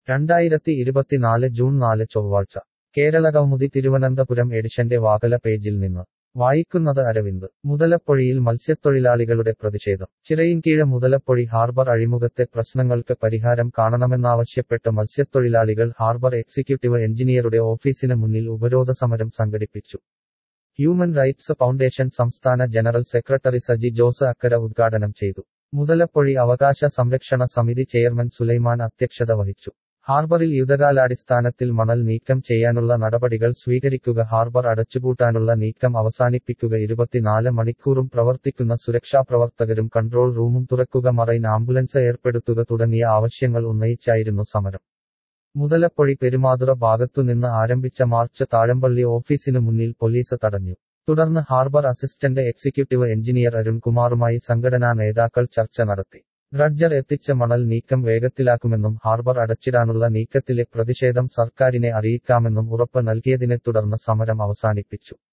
രണ്ടായിരത്തി ഇരുപത്തിനാല് ജൂൺ നാല് ചൊവ്വാഴ്ച കേരളകൗമുദി തിരുവനന്തപുരം എഡിഷന്റെ വാകല പേജിൽ നിന്ന് വായിക്കുന്നത് അരവിന്ദ് മുതലപ്പൊഴിയിൽ മത്സ്യത്തൊഴിലാളികളുടെ പ്രതിഷേധം ചിറയിൻകീഴ് മുതലപ്പൊഴി ഹാർബർ അഴിമുഖത്തെ പ്രശ്നങ്ങൾക്ക് പരിഹാരം കാണണമെന്നാവശ്യപ്പെട്ട് മത്സ്യത്തൊഴിലാളികൾ ഹാർബർ എക്സിക്യൂട്ടീവ് എഞ്ചിനീയറുടെ ഓഫീസിന് മുന്നിൽ ഉപരോധ സമരം സംഘടിപ്പിച്ചു ഹ്യൂമൻ റൈറ്റ്സ് ഫൗണ്ടേഷൻ സംസ്ഥാന ജനറൽ സെക്രട്ടറി സജി ജോസ് അക്കര ഉദ്ഘാടനം ചെയ്തു മുതലപ്പൊഴി അവകാശ സംരക്ഷണ സമിതി ചെയർമാൻ സുലൈമാൻ അധ്യക്ഷത വഹിച്ചു ഹാർബറിൽ യുദ്ധകാലാടിസ്ഥാനത്തിൽ മണൽ നീക്കം ചെയ്യാനുള്ള നടപടികൾ സ്വീകരിക്കുക ഹാർബർ അടച്ചുപൂട്ടാനുള്ള നീക്കം അവസാനിപ്പിക്കുക ഇരുപത്തിനാല് മണിക്കൂറും പ്രവർത്തിക്കുന്ന സുരക്ഷാപ്രവർത്തകരും കൺട്രോൾ റൂമും തുറക്കുക മറൈൻ ആംബുലൻസ് ഏർപ്പെടുത്തുക തുടങ്ങിയ ആവശ്യങ്ങൾ ഉന്നയിച്ചായിരുന്നു സമരം മുതലപ്പൊഴി പെരുമാതുറ ഭാഗത്തുനിന്ന് ആരംഭിച്ച മാർച്ച് താഴമ്പള്ളി ഓഫീസിനു മുന്നിൽ പോലീസ് തടഞ്ഞു തുടർന്ന് ഹാർബർ അസിസ്റ്റന്റ് എക്സിക്യൂട്ടീവ് എഞ്ചിനീയർ അരുൺകുമാറുമായി സംഘടനാ നേതാക്കൾ ചർച്ച നടത്തി ഡ്രഡ്ജർ എത്തിച്ച മണൽ നീക്കം വേഗത്തിലാക്കുമെന്നും ഹാർബർ അടച്ചിടാനുള്ള നീക്കത്തിലെ പ്രതിഷേധം സർക്കാരിനെ അറിയിക്കാമെന്നും ഉറപ്പ് നൽകിയതിനെ തുടർന്ന് സമരം അവസാനിപ്പിച്ചു